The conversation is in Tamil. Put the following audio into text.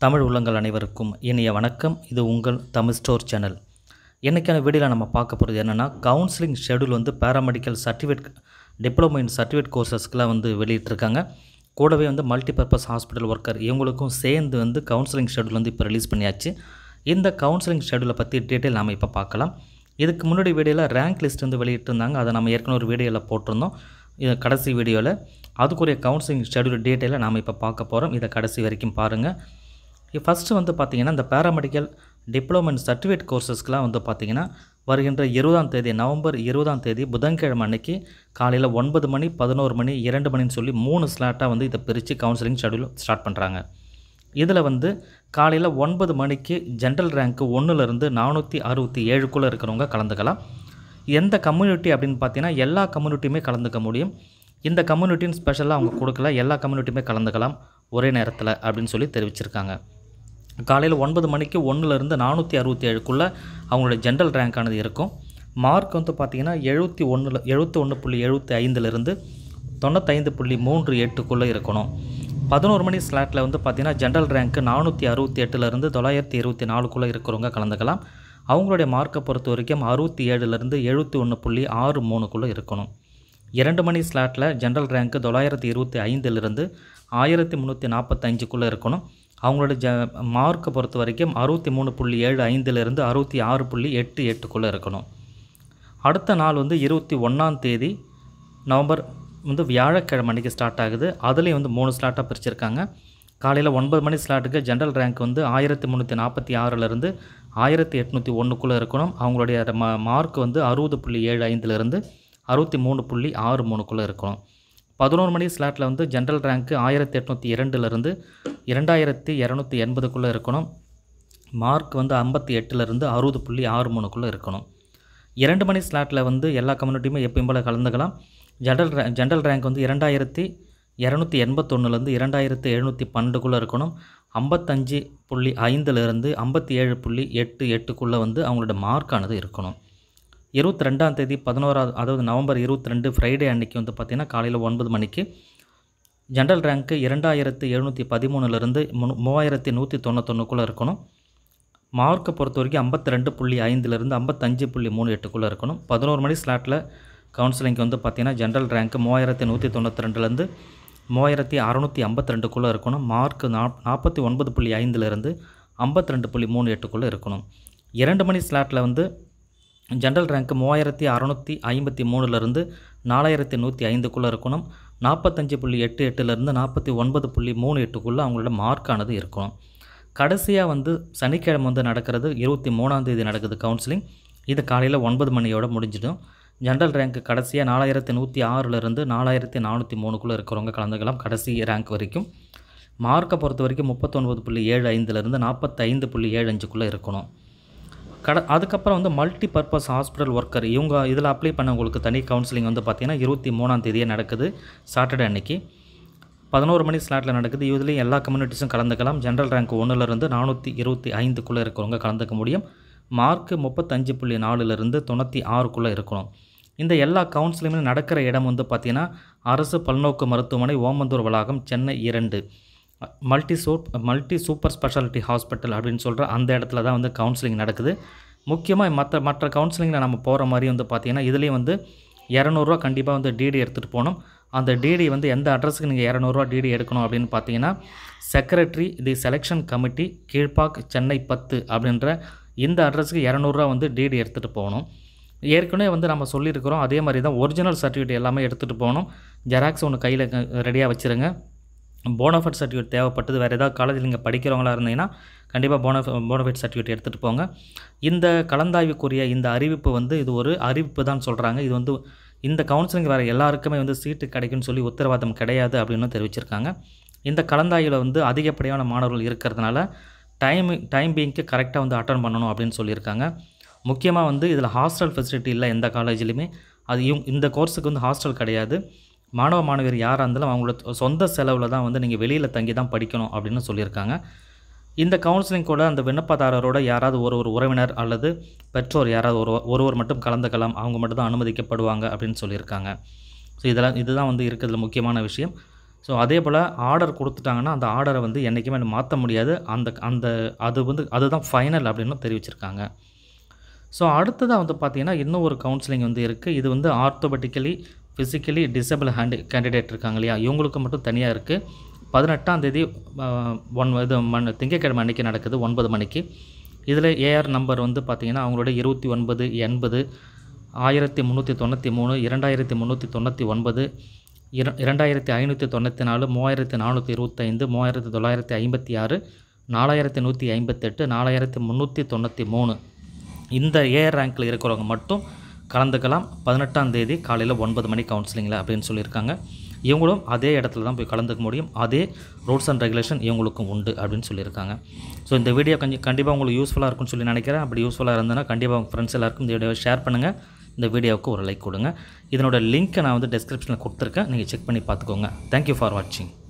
தமிழ் உள்ளங்கள் அனைவருக்கும் இனிய வணக்கம் இது உங்கள் தமிழ் ஸ்டோர் சேனல் இன்றைக்கான வீடியோவில் நம்ம பார்க்க போகிறது என்னென்னா கவுன்சிலிங் ஷெடியூல் வந்து paramedical certificate diploma in certificate கோர்சஸ்க்கெலாம் வந்து வெளியிட்டிருக்காங்க கூடவே வந்து மல்டிபர்பஸ் ஹாஸ்பிட்டல் ஒர்க்கர் இவங்களுக்கும் சேர்ந்து வந்து கவுன்சிலிங் ஷெடியூல் வந்து இப்போ ரிலீஸ் பண்ணியாச்சு இந்த கவுன்சிலிங் ஷெடியூலை பற்றி டீட்டெயில் நாம் இப்போ பார்க்கலாம் இதுக்கு முன்னாடி வீடியோவில் ரேங்க் லிஸ்ட் வந்து வெளியிட்டிருந்தாங்க அதை நம்ம ஏற்கனவே ஒரு வீடியோவில் போட்டிருந்தோம் இது கடைசி வீடியோவில் அதுக்குரிய கவுன்சிலிங் ஷெடியூல் டீட்டெயிலை நாம் இப்போ பார்க்க போகிறோம் இதை கடைசி வரைக்கும் பாருங்கள் ஃபஸ்ட்டு வந்து பார்த்திங்கன்னா இந்த பேராமெடிக்கல் டிப்ளமோ சர்டிஃபிகேட் கோர்சஸ்க்கெலாம் வந்து பார்த்திங்கன்னா வருகின்ற இருபதாம் தேதி நவம்பர் இருபதாம் தேதி புதன்கிழமை அன்னைக்கு காலையில் ஒன்பது மணி பதினோரு மணி இரண்டு மணின்னு சொல்லி மூணு ஸ்லாட்டாக வந்து இதை பிரித்து கவுன்சிலிங் ஷெடியூல் ஸ்டார்ட் பண்ணுறாங்க இதில் வந்து காலையில் ஒன்பது மணிக்கு ஜென்ரல் ரேங்க்கு ஒன்றுலேருந்து நானூற்றி அறுபத்தி ஏழுக்குள்ளே இருக்கிறவங்க கலந்துக்கலாம் எந்த கம்யூனிட்டி அப்படின்னு பார்த்தீங்கன்னா எல்லா கம்யூனிட்டியுமே கலந்துக்க முடியும் இந்த கம்யூனிட்டின்னு ஸ்பெஷலாக அவங்க கொடுக்கல எல்லா கம்யூனிட்டியுமே கலந்துக்கலாம் ஒரே நேரத்தில் அப்படின்னு சொல்லி தெரிவிச்சிருக்காங்க காலையில் ஒன்பது மணிக்கு ஒன்றுலேருந்து நானூற்றி அறுபத்தி ஏழுக்குள்ளே அவங்களோட ஜென்ரல் ரேங்கானது இருக்கும் மார்க் வந்து பார்த்திங்கன்னா எழுபத்தி ஒன்றில் எழுபத்தி ஒன்று புள்ளி எழுபத்தி ஐந்துலேருந்து தொண்ணூத்தைந்து புள்ளி மூன்று எட்டுக்குள்ளே இருக்கணும் பதினோரு மணி ஸ்லாட்டில் வந்து பார்த்திங்கன்னா ஜென்ரல் ரேங்க்கு நானூற்றி அறுபத்தி எட்டுலேருந்து தொள்ளாயிரத்தி இருபத்தி நாலுக்குள்ளே இருக்கிறவங்க கலந்துக்கலாம் அவங்களுடைய மார்க்கை பொறுத்த வரைக்கும் அறுபத்தி ஏழுலேருந்து எழுபத்தி ஒன்று புள்ளி ஆறு மூணுக்குள்ளே இருக்கணும் இரண்டு மணி ஸ்லாட்டில் ஜென்ரல் ரேங்க்கு தொள்ளாயிரத்தி இருபத்தி ஐந்துலேருந்து ஆயிரத்தி முந்நூற்றி நாற்பத்தஞ்சுக்குள்ளே இருக்கணும் அவங்களோட ஜ மார்க்கை பொறுத்த வரைக்கும் அறுபத்தி மூணு புள்ளி ஏழு ஐந்துலேருந்து அறுபத்தி ஆறு புள்ளி எட்டு எட்டுக்குள்ளே இருக்கணும் அடுத்த நாள் வந்து இருபத்தி ஒன்றாம் தேதி நவம்பர் வந்து வியாழக்கிழமை அன்றைக்கி ஸ்டார்ட் ஆகுது அதுலேயும் வந்து மூணு ஸ்லாட்டாக பிரிச்சிருக்காங்க காலையில் ஒன்பது மணி ஸ்லாட்டுக்கு ஜென்ரல் ரேங்க் வந்து ஆயிரத்தி முந்நூற்றி நாற்பத்தி ஆறுலேருந்து ஆயிரத்தி எட்நூற்றி ஒன்றுக்குள்ளே இருக்கணும் அவங்களுடைய மா மார்க் வந்து அறுபது புள்ளி ஏழு ஐந்துலேருந்து அறுபத்தி மூணு புள்ளி ஆறு மூணுக்குள்ளே இருக்கணும் பதினோரு மணி ஸ்லாட்டில் வந்து ஜென்ரல் ரேங்க்கு ஆயிரத்தி எட்நூற்றி இரண்டுலேருந்து இரண்டாயிரத்தி இரநூத்தி எண்பதுக்குள்ளே இருக்கணும் மார்க் வந்து ஐம்பத்தி எட்டுலேருந்து அறுபது புள்ளி ஆறு மூணுக்குள்ளே இருக்கணும் இரண்டு மணி ஸ்லாட்டில் வந்து எல்லா கம்யூனிட்டியுமே எப்பயும் போல் கலந்துக்கலாம் ஜென்ரல் ரே ஜென்ரல் ரேங்க் வந்து இரண்டாயிரத்தி இரநூத்தி எண்பத்தொன்னுலேருந்து இரண்டாயிரத்தி எழுநூற்றி பன்னெண்டுக்குள்ளே இருக்கணும் ஐம்பத்தஞ்சு புள்ளி ஐந்துலேருந்து ஐம்பத்தி ஏழு புள்ளி எட்டு எட்டுக்குள்ளே வந்து அவங்களோட மார்க்கானது இருக்கணும் இருபத்தி ரெண்டாம் தேதி பதினோராவது அதாவது நவம்பர் இருபத்தி ரெண்டு ஃப்ரைடே அன்றைக்கி வந்து பார்த்திங்கன்னா காலையில் ஒன்பது மணிக்கு ஜென்ரல் ரேங்க்கு இரண்டாயிரத்து எழுநூற்றி பதிமூணுலேருந்து மூ மூவாயிரத்தி நூற்றி தொண்ணூத்தொன்றுக்குள்ளே இருக்கணும் மார்க்கை பொறுத்த வரைக்கும் ஐம்பத்தி ரெண்டு புள்ளி ஐந்துலேருந்து ஐம்பத்தஞ்சு புள்ளி மூணு எட்டுக்குள்ளே இருக்கணும் பதினோரு மணி ஸ்லாட்டில் கவுன்சிலிங்க்கு வந்து பார்த்திங்கன்னா ஜென்ரல் ரேங்க்கு மூவாயிரத்தி நூற்றி தொண்ணூற்றி ரெண்டுலேருந்து மூவாயிரத்தி அறநூற்றி ஐம்பத்தி ரெண்டுக்குள்ளே இருக்கணும் மார்க் நாப் நாற்பத்தி ஒன்பது புள்ளி ஐந்துலேருந்து ஐம்பத்தி ரெண்டு புள்ளி மூணு எட்டுக்குள்ளே இருக்கணும் இரண்டு மணி ஸ்லாட்டில் வந்து ஜென்ரல் ரேங்க்கு மூவாயிரத்தி அறநூற்றி ஐம்பத்தி மூணுலேருந்து நாலாயிரத்தி நூற்றி ஐந்துக்குள்ளே இருக்கணும் நாற்பத்தஞ்சு புள்ளி எட்டு எட்டுலேருந்து நாற்பத்தி ஒன்பது புள்ளி மூணு எட்டுக்குள்ளே அவங்களோட மார்க்கானது இருக்கணும் கடைசியாக வந்து சனிக்கிழமை வந்து நடக்கிறது இருபத்தி மூணாம் தேதி நடக்குது கவுன்சிலிங் இது காலையில் ஒன்பது மணியோட முடிஞ்சிடும் ஜென்ரல் ரேங்க் கடைசியாக நாலாயிரத்தி நூற்றி ஆறுலேருந்து நாலாயிரத்தி நானூற்றி மூணுக்குள்ளே இருக்கிறவங்க கலந்துக்கலாம் கடைசி ரேங்க் வரைக்கும் மார்க்கை பொறுத்த வரைக்கும் முப்பத்தொன்பது புள்ளி ஏழு ஐந்துலேருந்து நாற்பத்தைந்து புள்ளி ஏழு அஞ்சுக்குள்ளே இருக்கணும் கட அதுக்கப்புறம் வந்து மல்டி பர்பஸ் ஹாஸ்பிட்டல் ஒர்க்கர் இவங்க இதில் அப்ளை பண்ணவங்களுக்கு தனி கவுன்சிலிங் வந்து பார்த்திங்கன்னா இருபத்தி மூணாம் தேதியே நடக்குது சாட்டர்டே அன்னைக்கு பதினோரு மணி ஸ்லாட்டில் நடக்குது இதுலேயும் எல்லா கம்யூனிட்டிஸும் கலந்துக்கலாம் ஜென்ரல் ரேங்க் ஒன்றுலேருந்து நானூற்றி இருபத்தி ஐந்துக்குள்ளே இருக்கிறவங்க கலந்துக்க முடியும் மார்க்கு முப்பத்தஞ்சு புள்ளி நாலுலேருந்து தொண்ணூற்றி ஆறுக்குள்ளே இருக்கணும் இந்த எல்லா கவுன்சிலிங்குமே நடக்கிற இடம் வந்து பார்த்திங்கன்னா அரசு பல்நோக்கு மருத்துவமனை ஓமந்தூர் வளாகம் சென்னை இரண்டு மல்டி சூப் மல்டி சூப்பர் ஸ்பெஷாலிட்டி ஹாஸ்பிட்டல் அப்படின்னு சொல்கிற அந்த இடத்துல தான் வந்து கவுன்சிலிங் நடக்குது முக்கியமாக மற்ற மற்ற கவுன்சிலிங்கில் நம்ம போகிற மாதிரி வந்து பார்த்திங்கன்னா இதுலேயும் வந்து இரநூறுவா கண்டிப்பாக வந்து டிடி எடுத்துகிட்டு போகணும் அந்த டிடி வந்து எந்த அட்ரஸுக்கு நீங்கள் இரநூறுவா டிடி எடுக்கணும் அப்படின்னு பார்த்தீங்கன்னா secretary the selection committee Kilpauk Chennai பத்து அப்படின்ற இந்த அட்ரஸுக்கு இரநூறுவா வந்து டிடி எடுத்துகிட்டு போகணும் ஏற்கனவே வந்து நம்ம சொல்லியிருக்கிறோம் அதே மாதிரி தான் ஒரிஜினல் சர்டிஃபிகேட் எல்லாமே எடுத்துகிட்டு போகணும் ஜெராக்ஸ் ஒன்று கையில் ரெடியாக வச்சுருங்க போனஃபைட் சர்டிஃபிகேட் தேவைப்பட்டது வேறு ஏதாவது காலேஜில் நீங்கள் படிக்கிறவங்களா இருந்தீங்கன்னா கண்டிப்பாக போனஃப போனஃபைட் சர்டிஃபிகேட் எடுத்துகிட்டு போங்க இந்த கலந்தாய்வுக்குரிய இந்த அறிவிப்பு வந்து இது ஒரு அறிவிப்பு தான் சொல்கிறாங்க இது வந்து இந்த கவுன்சிலிங் வேறு எல்லாருக்குமே வந்து சீட்டு கிடைக்கும்னு சொல்லி உத்தரவாதம் கிடையாது அப்படின்னு தெரிவிச்சிருக்காங்க இந்த கலந்தாய்வில் வந்து அதிகப்படியான மாணவர்கள் இருக்கிறதுனால டைம் டைம் பீங்க்கு கரெக்டாக வந்து அட்டன் பண்ணணும் அப்படின்னு சொல்லியிருக்காங்க முக்கியமாக வந்து இதில் ஹாஸ்டல் ஃபெசிலிட்டி இல்லை எந்த காலேஜ்லையுமே அது இவங்க இந்த கோர்ஸுக்கு வந்து ஹாஸ்டல் கிடையாது மாணவ மாணவியர் யாராக இருந்தாலும் அவங்களோட சொந்த செலவில் தான் வந்து நீங்கள் வெளியில் தங்கி தான் படிக்கணும் அப்படின்னு சொல்லியிருக்காங்க இந்த கவுன்சிலிங் கூட அந்த விண்ணப்பதாரரோட யாராவது ஒரு ஒரு உறவினர் அல்லது பெற்றோர் யாராவது ஒரு ஒருவர் மட்டும் கலந்துக்கலாம் அவங்க மட்டும் தான் அனுமதிக்கப்படுவாங்க அப்படின்னு சொல்லியிருக்காங்க ஸோ இதெல்லாம் இதுதான் வந்து இருக்கிறதுல முக்கியமான விஷயம் ஸோ அதே போல் ஆர்டர் கொடுத்துட்டாங்கன்னா அந்த ஆர்டரை வந்து என்றைக்குமே மாற்ற முடியாது அந்த அந்த அது வந்து அதுதான் ஃபைனல் அப்படின்னு தெரிவிச்சிருக்காங்க ஸோ அடுத்ததாக வந்து பார்த்திங்கன்னா இன்னும் ஒரு கவுன்சிலிங் வந்து இருக்குது இது வந்து orthopaedically physically disable and candidate இருக்காங்க இல்லையா இவங்களுக்கு மட்டும் தனியாக இருக்குது பதினெட்டாம் தேதி ஆஹ், ஒன் இது மண் திங்கட்கிழமை அன்றைக்கி நடக்குது ஒன்பது மணிக்கு இதில் ஏஆர் நம்பர் வந்து பார்த்திங்கன்னா அவங்களோட இருபத்தி ஒன்பது எண்பது ஆயிரத்தி முந்நூற்றி தொண்ணூற்றி மூணு இரண்டாயிரத்தி முந்நூற்றி தொண்ணூற்றி ஒன்பது இர இரண்டாயிரத்தி ஐநூற்றி தொண்ணூற்றி நாலு மூவாயிரத்தி நானூற்றி இருபத்தைந்து மூவாயிரத்தி தொள்ளாயிரத்தி ஐம்பத்தி ஆறு நாலாயிரத்தி நூற்றி ஐம்பத்தெட்டு நாலாயிரத்தி முந்நூற்றி தொண்ணூற்றி மூணு இந்த ஏஆர் ரேங்க்கில் இருக்கிறவங்க மட்டும் கலந்துக்கலாம் பதினெட்டாம் தேதி காலையில் ஒன்பது மணி கவுன்சிலிங்கில் அப்படின்னு சொல்லியிருக்காங்க இவங்களும் அதே இடத்துல தான் போய் கலந்துக்க முடியும் அதே ரூல்ஸ் அண்ட் ரெகுலேஷன் இவங்களுக்கும் உண்டு அப்படின்னு சொல்லியிருக்காங்க ஸோ இந்த வீடியோ கொஞ்சம் கண்டிப்பாக உங்களுக்கு யூஸ்ஃபுல்லாக இருக்கும்னு சொல்லி நினைக்கிறேன் அப்படி யூஸ்ஃபுல்லாக இருந்ததுன்னா கண்டிப்பாக உங்கள் ஃப்ரெண்ட்ஸ் எல்லாருக்கும் இந்த வீடியோவை ஷேர் பண்ணுங்கள் இந்த வீடியோவுக்கு ஒரு லைக் கொடுங்க இதனோட லிங்க்கை நான் வந்து டெஸ்கிரிப்ஷனில் கொடுத்துருக்கேன் நீங்கள் செக் பண்ணி பார்த்துக்கோங்க தேங்க்யூ ஃபார் வாட்சிங்